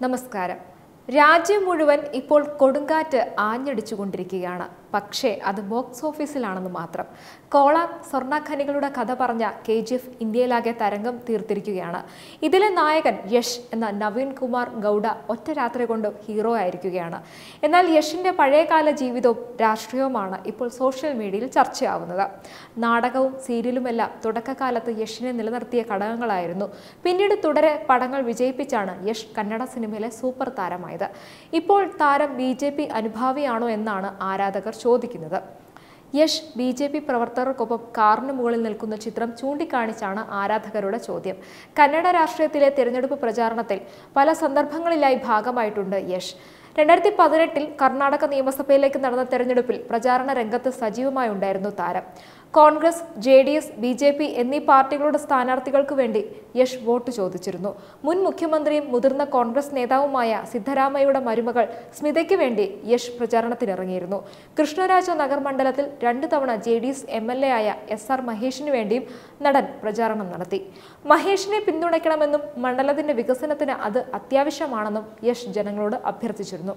നമസ്കാരം രാജ്യം മുഴുവൻ ഇപ്പോൾ കൊടുങ്കാറ്റ് ആഞ്ഞടിച്ചുകൊണ്ടിരിക്കുകയാണ് പക്ഷേ അത് ബോക്സ് ഓഫീസിലാണെന്ന് മാത്രം കോളാർ സ്വർണ്ണഖനികളുടെ കഥ പറഞ്ഞ കെ ജി എഫ് ഇന്ത്യയിലാകെ തരംഗം തീർത്തിരിക്കുകയാണ് ഇതിലെ നായകൻ യഷ് എന്ന നവീൻ കുമാർ ഗൗഡ ഒറ്റ രാത്രി കൊണ്ട് ഹീറോ ആയിരിക്കുകയാണ് എന്നാൽ യഷിന്റെ പഴയകാല ജീവിതവും രാഷ്ട്രീയവുമാണ് ഇപ്പോൾ സോഷ്യൽ മീഡിയയിൽ ചർച്ചയാവുന്നത് നാടകവും സീരിയലുമെല്ലാം തുടക്കകാലത്ത് യഷിനെ നിലനിർത്തിയ ഘടകങ്ങളായിരുന്നു പിന്നീട് തുടരെ പടങ്ങൾ വിജയിപ്പിച്ചാണ് യഷ് കന്നഡ സിനിമയിലെ സൂപ്പർ താരമായത് ഇപ്പോൾ താരം ബി ജെ പി അനുഭാവിയാണോ എന്നാണ് ആരാധകർ ചോദിക്കുന്നത് യഷ് ബി ജെ പി പ്രവർത്തകർക്കൊപ്പം കാറിന് മുകളിൽ നിൽക്കുന്ന ചിത്രം ചൂണ്ടിക്കാണിച്ചാണ് ആരാധകരുടെ ചോദ്യം കന്നഡ രാഷ്ട്രീയത്തിലെ തിരഞ്ഞെടുപ്പ് പ്രചാരണത്തിൽ പല സന്ദർഭങ്ങളിലായി ഭാഗമായിട്ടുണ്ട് യഷ് രണ്ടായിരത്തി പതിനെട്ടിൽ കർണാടക നിയമസഭയിലേക്ക് നടന്ന തെരഞ്ഞെടുപ്പിൽ പ്രചാരണ രംഗത്ത് സജീവമായി ഉണ്ടായിരുന്നു താരം Congress J D S B J P എന്നീ പാർട്ടികളുടെ സ്ഥാനാർത്ഥികൾക്ക് വേണ്ടി യഷ് വോട്ട് ചോദിച്ചിരുന്നു മുൻ മുഖ്യമന്ത്രിയും മുതിർന്ന കോൺഗ്രസ് നേതാവുമായ സിദ്ധരാമയ്യയുടെ മരുമകൾ സ്മിതയ്ക്ക് വേണ്ടി യഷ് പ്രചാരണത്തിനിറങ്ങിയിരുന്നു കൃഷ്ണരാജ നഗർ മണ്ഡലത്തിൽ രണ്ടു തവണ J D S M L A ആയ എസ് ആർ മഹേഷിന് വേണ്ടിയും നടൻ പ്രചാരണം നടത്തി മഹേഷിനെ പിന്തുണയ്ക്കണമെന്നും മണ്ഡലത്തിന്റെ വികസനത്തിന് അത് അത്യാവശ്യമാണെന്നും യഷ് ജനങ്ങളോട് അഭ്യർത്ഥിച്ചിരുന്നു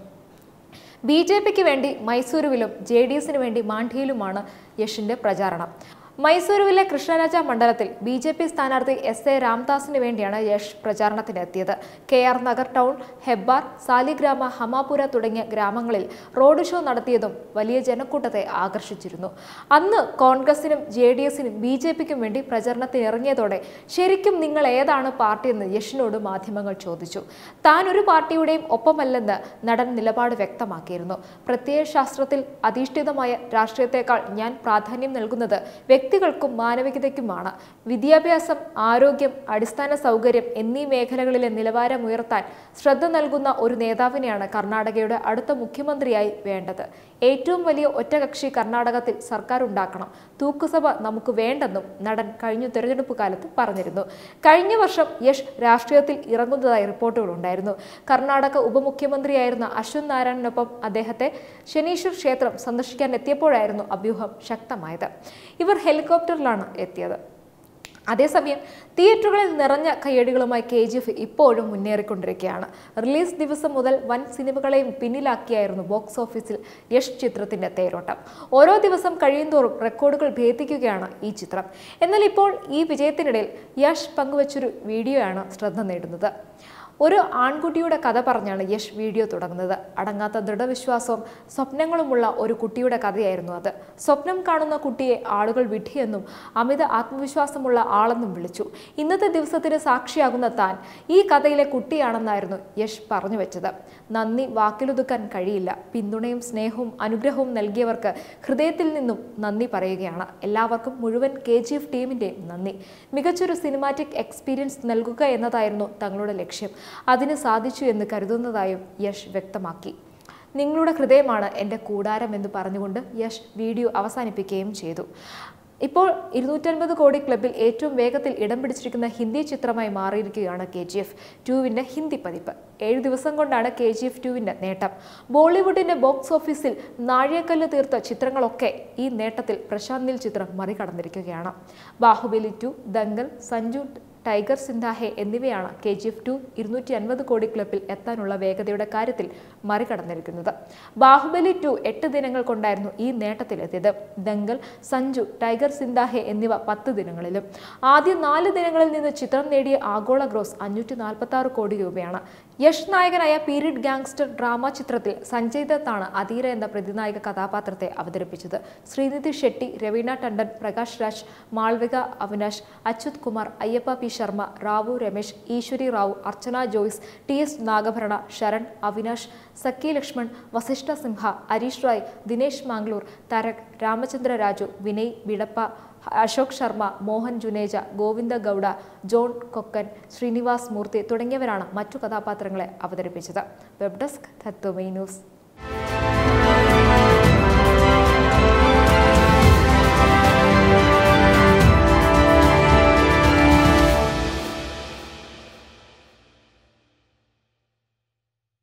ബി ജെ പിക്ക് വേണ്ടി മൈസൂരുവിലും ജെ ഡി എസിന് വേണ്ടി മാണ്ഡ്യയിലുമാണ് യഷിന്റെ പ്രചാരണം മൈസൂരുവിലെ കൃഷ്ണരാജ മണ്ഡലത്തിൽ ബി ജെ പി സ്ഥാനാർത്ഥി എസ് എ രാംദാസിന് വേണ്ടിയാണ് യഷ് പ്രചാരണത്തിനെത്തിയത് K R Nagar town Hebbar Saligrama Hamapura തുടങ്ങിയ ഗ്രാമങ്ങളിൽ റോഡ് ഷോ നടത്തിയതും വലിയ ജനക്കൂട്ടത്തെ ആകർഷിച്ചിരുന്നു അന്ന് കോൺഗ്രസിനും ജെ ഡി എസിനും ബി ജെ പിക്കും വേണ്ടി പ്രചരണത്തിനിറങ്ങിയതോടെ ശരിക്കും നിങ്ങൾ ഏതാണ് പാർട്ടിയെന്ന് യഷിനോട് മാധ്യമങ്ങൾ ചോദിച്ചു താൻ ഒരു പാർട്ടിയുടെയും ഒപ്പമല്ലെന്ന് നടൻ നിലപാട് വ്യക്തമാക്കിയിരുന്നു പ്രത്യയശാസ്ത്രത്തിൽ അധിഷ്ഠിതമായ രാഷ്ട്രീയത്തെക്കാൾ ഞാൻ പ്രാധാന്യം നൽകുന്നത് വ്യക്തികൾക്കും മാനവികതയ്ക്കുമാണ് വിദ്യാഭ്യാസം ആരോഗ്യം അടിസ്ഥാന സൗകര്യം എന്നീ മേഖലകളിലെ നിലവാരം ഉയർത്താൻ ശ്രദ്ധ നൽകുന്ന ഒരു നേതാവിനെയാണ് കർണാടകയുടെ അടുത്ത മുഖ്യമന്ത്രിയായി വേണ്ടത് ഏറ്റവും വലിയ ഒറ്റകക്ഷി കർണാടകത്തിൽ സർക്കാർ ഉണ്ടാക്കണം തൂക്കുസഭ നമുക്ക് വേണ്ടെന്നും നടൻ കഴിഞ്ഞ തെരഞ്ഞെടുപ്പ് കാലത്ത് പറഞ്ഞിരുന്നു കഴിഞ്ഞ വർഷം യഷ് രാഷ്ട്രീയത്തിൽ ഇറങ്ങുന്നതായി റിപ്പോർട്ടുകളുണ്ടായിരുന്നു കർണാടക ഉപമുഖ്യമന്ത്രിയായിരുന്ന അശ്വൻ നാരായണനൊപ്പം അദ്ദേഹത്തെ ശനീശ്വർ ക്ഷേത്രം സന്ദർശിക്കാൻ എത്തിയപ്പോഴായിരുന്നു അഭ്യൂഹം ശക്തമായത് ഇവർ ഹെലികോപ്റ്ററിലാണ് എത്തിയത് അതേസമയം തിയേറ്ററുകളിൽ നിറഞ്ഞ കയ്യടികളുമായി കെ ജി എഫ് ഇപ്പോഴും മുന്നേറിക്കൊണ്ടിരിക്കുകയാണ് റിലീസ് ദിവസം മുതൽ വൻ സിനിമകളെയും പിന്നിലാക്കിയായിരുന്നു ബോക്സ് ഓഫീസിൽ യഷ് ചിത്രത്തിന്റെ തേരോട്ടം ഓരോ ദിവസം കഴിയുന്തോറും റെക്കോർഡുകൾ ഭേദിക്കുകയാണ് ഈ ചിത്രം എന്നാൽ ഇപ്പോൾ ഈ വിജയത്തിനിടയിൽ യഷ് പങ്കുവച്ചൊരു വീഡിയോയാണ് ശ്രദ്ധ നേടുന്നത് ഒരു ആൺകുട്ടിയുടെ കഥ പറഞ്ഞാണ് യഷ് വീഡിയോ തുടങ്ങുന്നത് അടങ്ങാത്ത ദൃഢവിശ്വാസവും സ്വപ്നങ്ങളുമുള്ള ഒരു കുട്ടിയുടെ കഥയായിരുന്നു അത് സ്വപ്നം കാണുന്ന കുട്ടിയെ ആളുകൾ വിഡ്ഢിയെന്നും അമിത ആത്മവിശ്വാസമുള്ള ആളെന്നും വിളിച്ചു ഇന്നത്തെ ദിവസത്തിന് സാക്ഷിയാകുന്ന താൻ ഈ കഥയിലെ കുട്ടിയാണെന്നായിരുന്നു യഷ് പറഞ്ഞു വെച്ചത് നന്ദി വാക്കിലൊതുക്കാൻ കഴിയില്ല പിന്തുണയും സ്നേഹവും അനുഗ്രഹവും നൽകിയവർക്ക് ഹൃദയത്തിൽ നിന്നും നന്ദി പറയുകയാണ് എല്ലാവർക്കും മുഴുവൻ കെ ജി എഫ് ടീമിൻ്റെയും നന്ദി മികച്ചൊരു സിനിമാറ്റിക് എക്സ്പീരിയൻസ് നൽകുക എന്നതായിരുന്നു തങ്ങളുടെ ലക്ഷ്യം അതിന് സാധിച്ചു എന്ന് കരുതുന്നതായും യഷ് വ്യക്തമാക്കി നിങ്ങളുടെ ഹൃദയമാണ് എൻ്റെ കൂടാരം എന്ന് പറഞ്ഞുകൊണ്ട് യഷ് വീഡിയോ അവസാനിപ്പിക്കുകയും ചെയ്തു ഇപ്പോൾ ഇരുന്നൂറ്റൻപത് കോടി ക്ലബിൽ ഏറ്റവും വേഗത്തിൽ ഇടം പിടിച്ചിരിക്കുന്ന ഹിന്ദി ചിത്രമായി മാറിയിരിക്കുകയാണ് കെ ജി എഫ് ടുവിൻ്റെ ഹിന്ദി പതിപ്പ് ഏഴ് ദിവസം കൊണ്ടാണ് കെ ജി എഫ് ടുവിൻ്റെ നേട്ടം ബോളിവുഡിൻ്റെ ബോക്സ് ഓഫീസിൽ നാഴികക്കല്ല് തീർത്ത ചിത്രങ്ങളൊക്കെ ഈ നേട്ടത്തിൽ പ്രശാന്ത് നീൽ ചിത്രം മറികടന്നിരിക്കുകയാണ് ബാഹുബലി ടു ദങ്കൽ സഞ്ജു ടൈഗർ സിന്ധാഹെ എന്നിവയാണ് കെ ജി എഫ് ടു ഇരുന്നൂറ്റി അൻപത് കോടി ക്ലബിൽ എത്താനുള്ള വേഗതയുടെ കാര്യത്തിൽ മറികടന്നിരിക്കുന്നത് ബാഹുബലി ടു എട്ട് ദിനങ്ങൾ കൊണ്ടായിരുന്നു ഈ നേട്ടത്തിലെത്തിയത് ദങ്കൽ സഞ്ജു ടൈഗർ സിന്ധാഹെ എന്നിവ പത്ത് ദിനങ്ങളിലും ആദ്യ നാല് ദിനങ്ങളിൽ നിന്ന് ചിത്രം നേടിയ ആഗോള ഗ്രോസ് അഞ്ഞൂറ്റി നാൽപ്പത്തി ആറ് കോടി രൂപയാണ് യഷ് നായകനായ പീരീഡ് ഗാങ്സ്റ്റർ ഡ്രാമ ചിത്രത്തിൽ സഞ്ജയ് ദത്താണ് അധീര എന്ന പ്രതിനായക കഥാപാത്രത്തെ അവതരിപ്പിച്ചത് Srinidhi Shetty Raveena Tandon Prakash Raj Malavika Avinash Achyuth Kumar Ayyappa P Sharma Rao Ramesh Eshwari Rao Archana Jois T S Nagabharana Sharan Avinash Sakki Lakshman Vasishta Simha Harish Rai Dinesh Mangalore Tarak Ramachandra Raju Vinay Bidappa Ashok Sharma Mohan Juneja Govinda Gowda John Kokken Srinivas Murthy തുടങ്ങിയവരാണ് മറ്റു കഥാപാത്രങ്ങളെ അവതരിപ്പിച്ചത് വെബ് ഡെസ്ക് തത്വമേ ന്യൂസ്